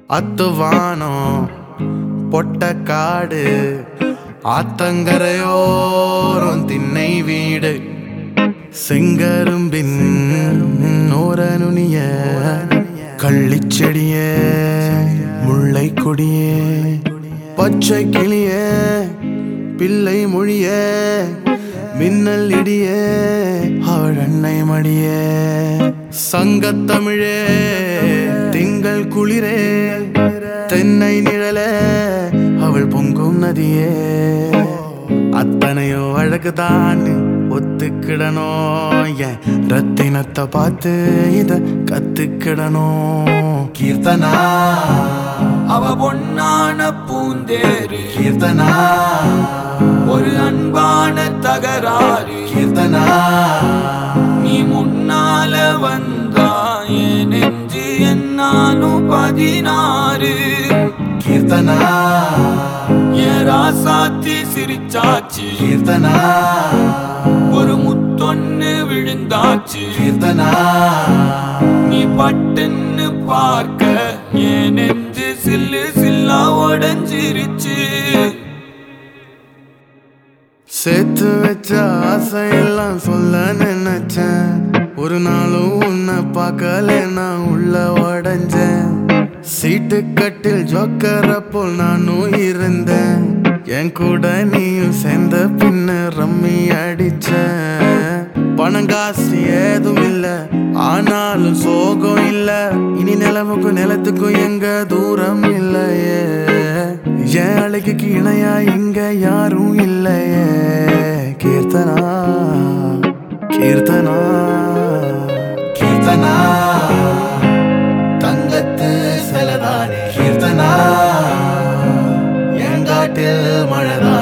அத்துவானம் பொட்ட காடு ஆத்தங்கரையோரம் திண்ணை வீடு செங்கரும்பின் ஓர நுனிய கள்ளிச்செடிய முல்லை கொடியே பச்சை கிளிய பிள்ளை மொழிய மின்னல் இடிய அவள் அன்னை மடிய சங்கத்தமிழே திங்கள் குளிரே தென்னை நிழலே அவள் பொங்கும் நதியே அத்தனையோ அழகுதான் ஒத்துக்கிடணும் என் ரத்தினத்தை பார்த்து இத கத்துக்கிடணும் கீர்த்தனா அவ பொன்னான பூந்தேரு கீர்த்தனா ஒரு அன்பான தகராறு கீர்த்தனா நீ முன்னால வந்தா என் நெஞ்சு என்னாலும் பதினாறு கீர்த்தனா என் ராசாத்தி சிரிச்சாச்சு கீர்த்தனா ஒரு முத்தொன்னு விழுந்தாச்சு கீர்த்தனா நீ பட்டுன்னு பார்க்க என் நெஞ்சு சில்லு சில்லா உடஞ்சிருச்சு சேர்த்து வச்ச ஆசையெல்லாம் சொல்ல நினைச்சேன் ஒரு நாளும் உன்னை பார்க்கல நான் உள்ள உடஞ்சேன் சீட்டு கட்டில் ஜோக்கர போல் நானும் இருந்தேன் என் கூட நீயும் சேர்ந்த பின்ன ரம்மி அடிச்சேன் பணங்காசு ஏதும் இல்ல ஆனாலும் சோகம் இல்ல இனி நிலவுக்கும் நிலத்துக்கும் எங்க தூரம் இல்லையே என் அழகுக்கு இணையா இங்க யாரும் இல்லையே கீர்த்தனா கீர்த்தனா கீர்த்தனா தங்கத்து சிலதானே கீர்த்தனா எங்காட்டில் மழைதான்